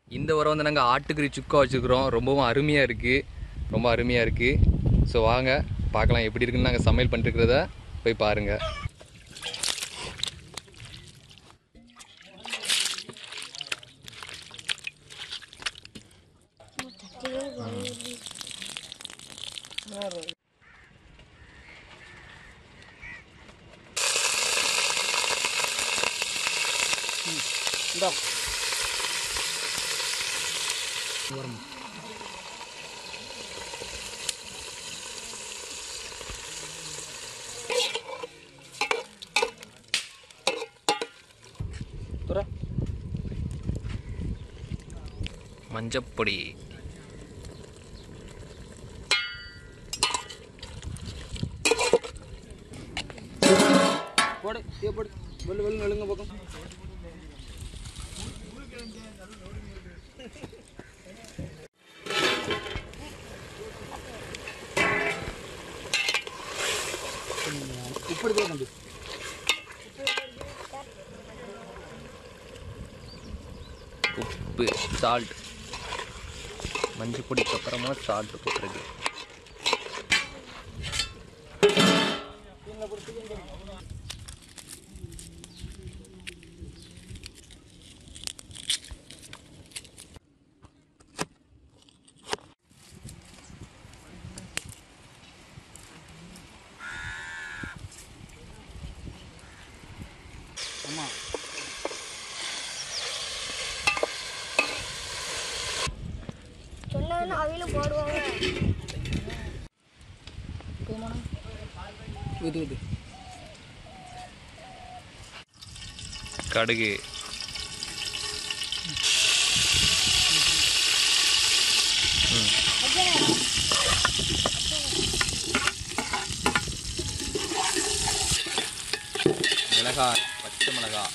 இந்த உரம் வந்து நாங்கள் ஆட்டுக்கறி சுக்கா வச்சுருக்குறோம் ரொம்பவும் அருமையாக இருக்குது ரொம்ப அருமையாக இருக்குது ஸோ வாங்க பார்க்கலாம் எப்படி இருக்குன்னு நாங்கள் சமையல் பண்ணிருக்கிறத போய் பாருங்கள் மஞ்சப்பொடி போடு இதே போடு வெள்ளு வெள்ளு நெழுங்க பக்கம் இப்படி தான் தம்பி உப்பு சால்ட் மஞ்சள் பொடிக்கு அப்புறமா சால்ட் போட்டுருக்கு அம்மா சொன்னா அவையில போடுவாங்க இது இது கடுகு மிளகாய் பச்சை மிளகாய்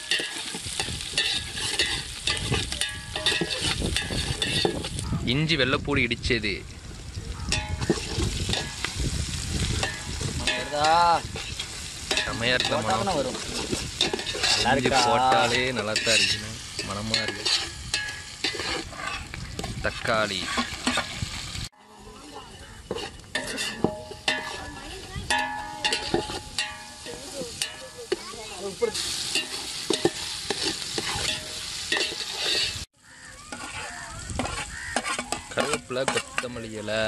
இஞ்சி வெள்ளைப்பூடி இடிச்சது வருதா செம்மையா இருக்க மனம் போட்டாங்கன்னா வரும் இஞ்சி போட்டாலே நல்லா தான் இருக்குண்ணே மனமா இருக்கு தக்காளி கருவேப்பிலை கொத்தமல்லி இலை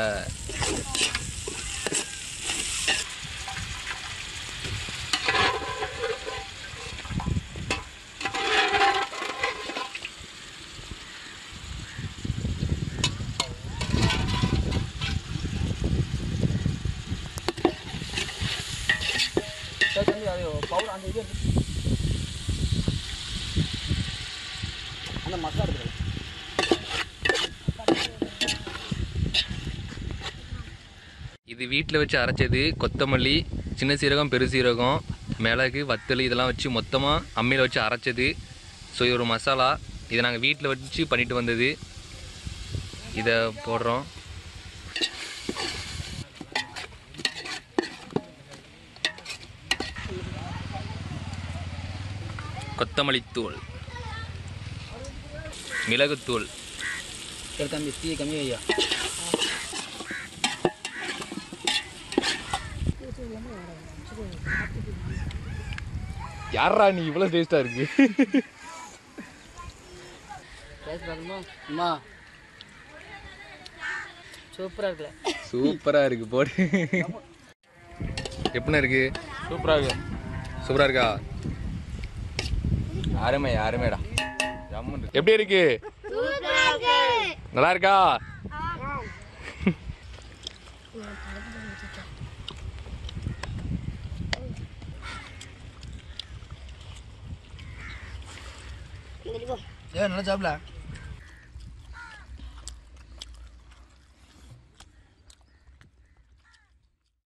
சரி தம்பி அது பவுடர் அந்த இது இருக்கு. அந்த மசாலா எடுத்துக்கலாம் இது வீட்டில் வச்சு அரைச்சது கொத்தமல்லி சின்ன சீரகம் பெரு சீரகம் மிளகு வத்தல் இதெல்லாம் வச்சு மொத்தமாக அம்மியில் வச்சு அரைச்சது ஸோ இது ஒரு மசாலா இதை நாங்கள் வீட்டில் வச்சு பண்ணிட்டு வந்தது இதை போடுறோம் கொத்தமல்லி தூள் மிளகுத்தூள் சரி தம்பி தீ கம்மி ஐயா யாரா நீ இவ்வளோ டேஸ்ட்டாக இருக்கு டேஸ்ட் பார்க்கணுமா அம்மா சூப்பராக இருக்குல்ல சூப்பராக இருக்கு போடு எப்படிண்ணா இருக்கு சூப்பராக இருக்கு சூப்பரா இருக்கா அருமை அருமைடா எப்படி இருக்கு நல்லா இருக்கா ஏ நல்லா சாப்பிடல